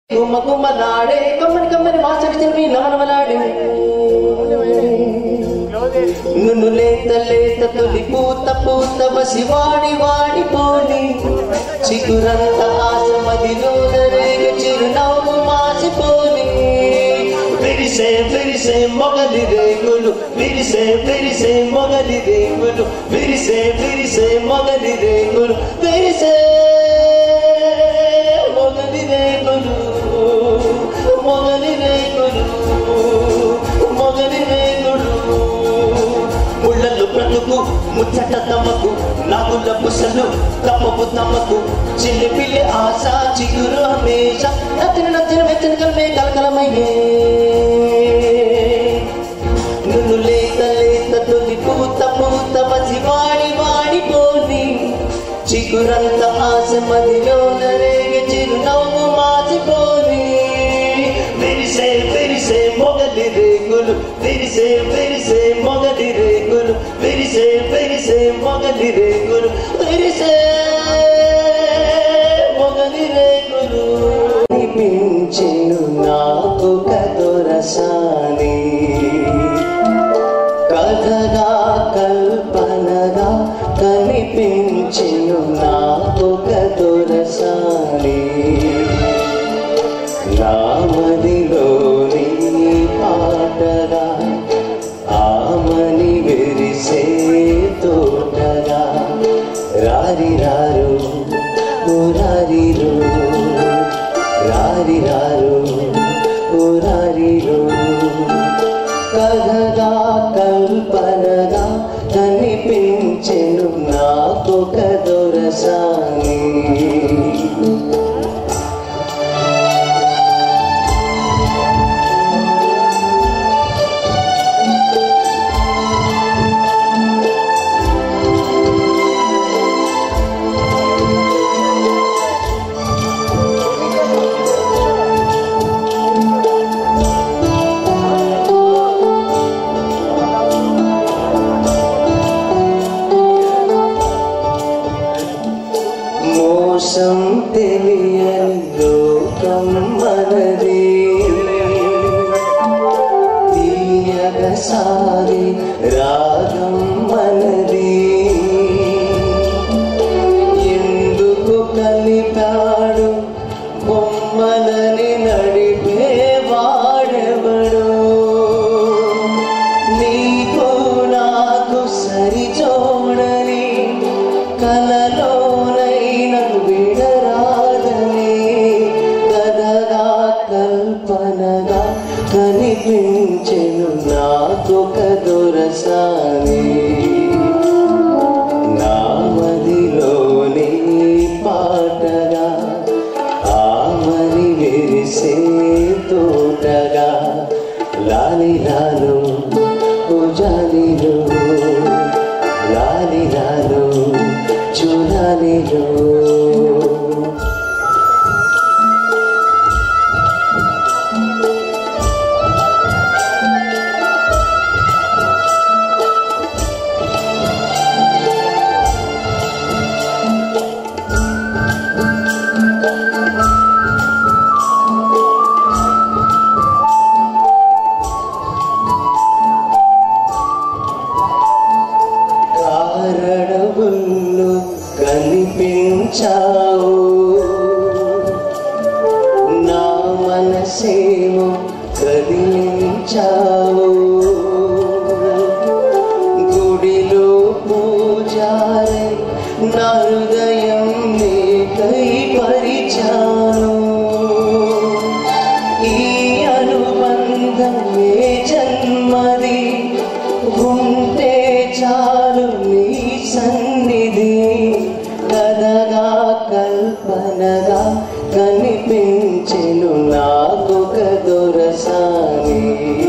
గుమ్మ గుమ్మలాడే కమ్మని కమ్మని మాచక చెల్వి నవనవలాడే నున్ను లేత లేత తొలి పూత పూత బసి వాడి వాడి పోని చిగురంత ఆశ మదిలో రేగ చిరునవ్వు మాసిపోని విరిసే విరిసే మొగలి రేగులు విరిసే విరిసే మొగలి రేగులు విరిసే విరిసే మొగలి రేగులు విరిసే మొగలి రేగులు మొగలి రేగులు మొగలి రేగులు ముళ్ళలు బ్రతుకు ముచ్చట తమకు నాగుల పుసలు తమకు తమకు చిల్లి పిల్లి ఆశ చిగురు హమేష నచ్చిన నచ్చిన మెచ్చిన కలమే కలకలమయ్యే నువ్వు లేత లేత తొలి పూత పూత మసి వాడి వాడిపోని చిగురంత ఆశ మదిలో నరేగ చిరునవ్వు మాసిపోని విరిసే విరిసే మొగలి రేగులు విరిసే విరిసే మొగలి రేగులు విరిసే విరిసే మొగలి రేగులు విరిసే మొగలి రేగులు అనిపించెను నాకు కదొరసాని కథగా కల్పనగా కనిపించెను నాకు కదొరసాని రామదిలోని పాటగా ఆమని విరిసే తోటగా రారి రారు రారిరు రారి రారు రారిరు కథగా కల్పనగా కనిపించెను నాకు కదొరసాని మోసం తెలియని లోకం మనది తీయగ సారి రాగం మనది ఎందుకు కలిపాడు బొమ్మలని నడిపే వాడెవడు నీకు నాకు సరి చూడని కలలోనైన విడరాదని కథగా కల్పనగా కనిపించెను నాకు కదురసాని నామదిలోని పాటగా ఆమని విరిసే తోటగా లాలి లాలు పూజాలిలో లాలి లాలు చూడాలిలో కారణములు కనిపించావు నా మనసేమో కదిలించావు గుడిలో పూజారై నా హృదయం నీకై పరిచాను ఈ అనుబంధం ఏ జన్మది ఉంటే చాలు నీ సన్నిధి కథగా కల్పనగా కనిపించెను నాకు కదొరసాని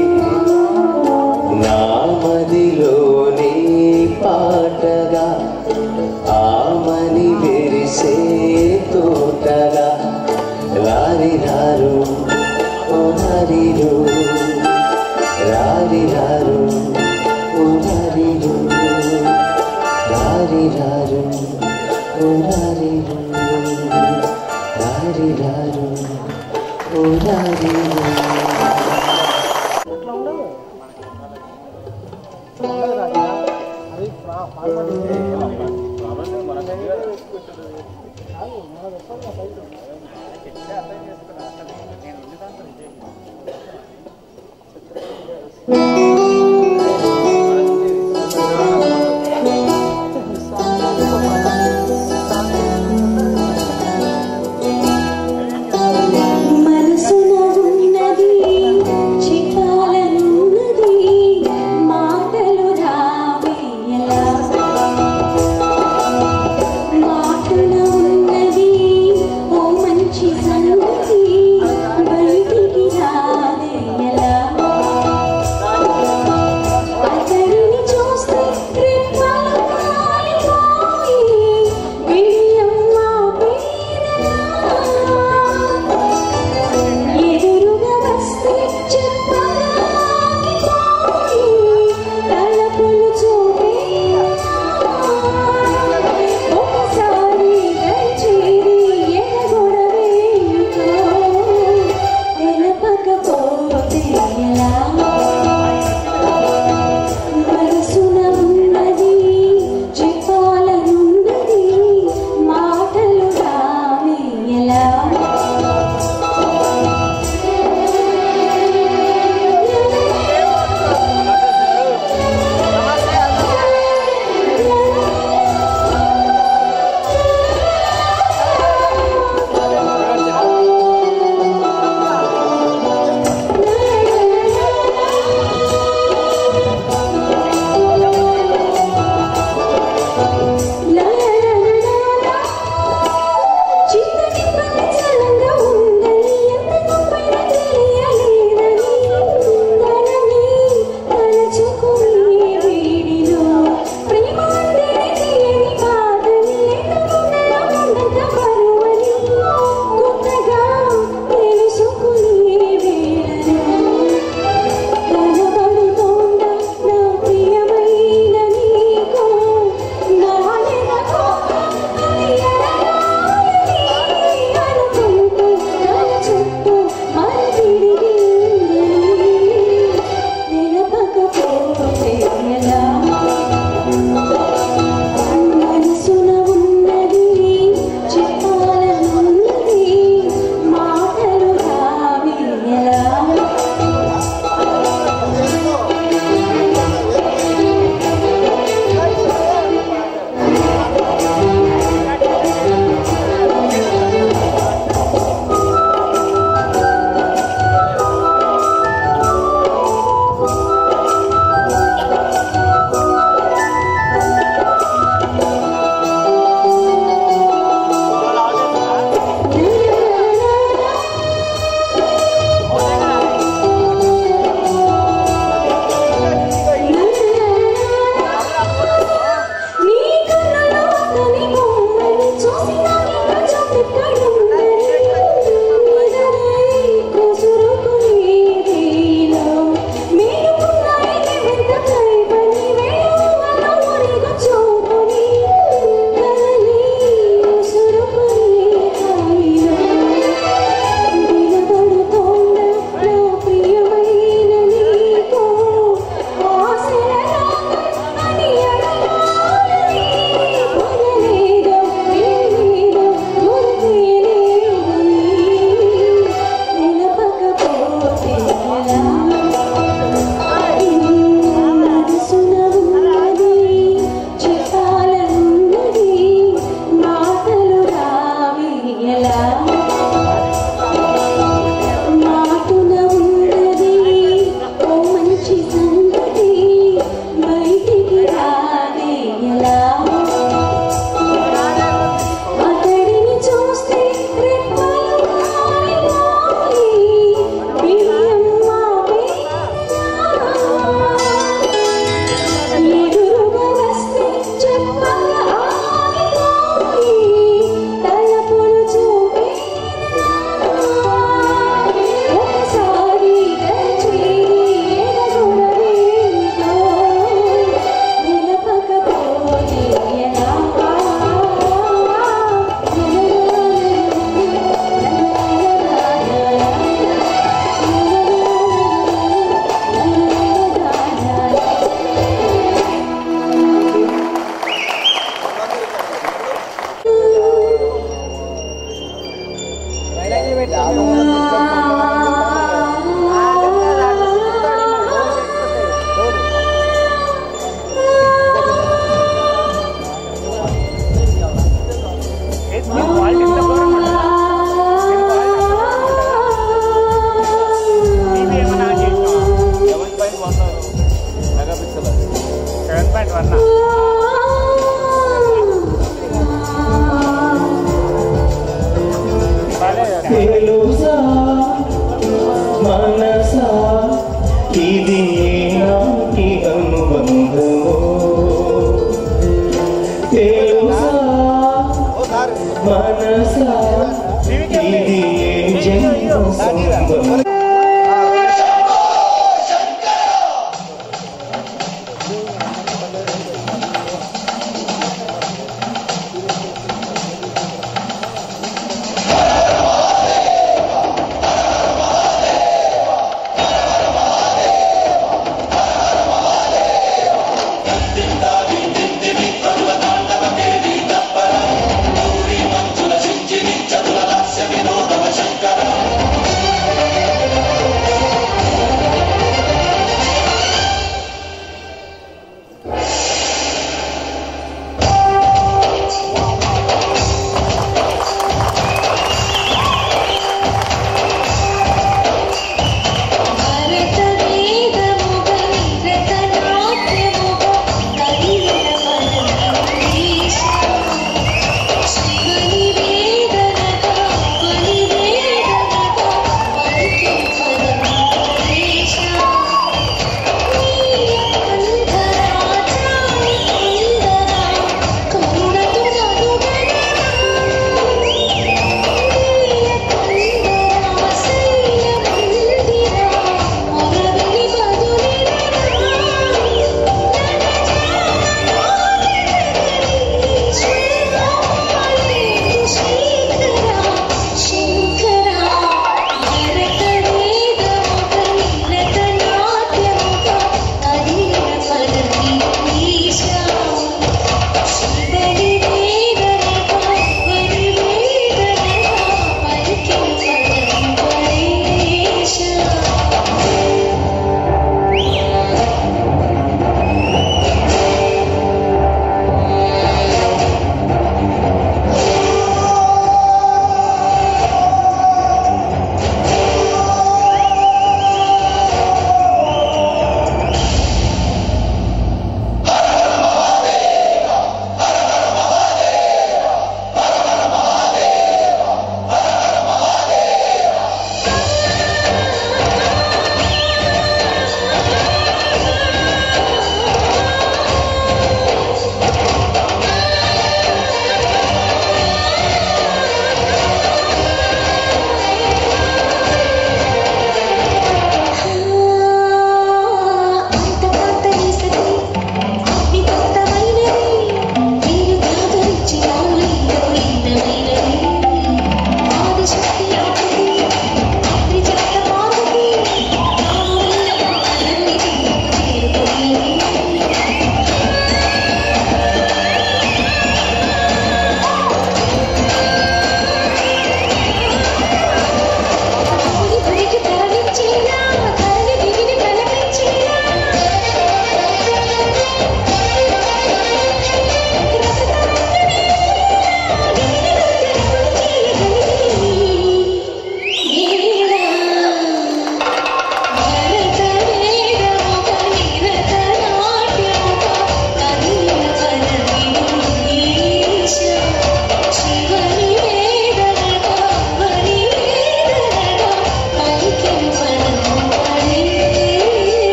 నా మదిలోని పాటగా ఆమని విరిసే తోటగా రారి రారు ఓ హరిరు రారి రారు ఓ హరిరు రారి రారు ఓ హరిరు రారి రారు ఊరారి అట్లా ఉండదు ఉండదు రాజా అది ఫా- ఫార్మాట్ ఇది. కాదు, మనకు ఎక్కడ కాదు, మనకు ఎక్కడ పైసలు.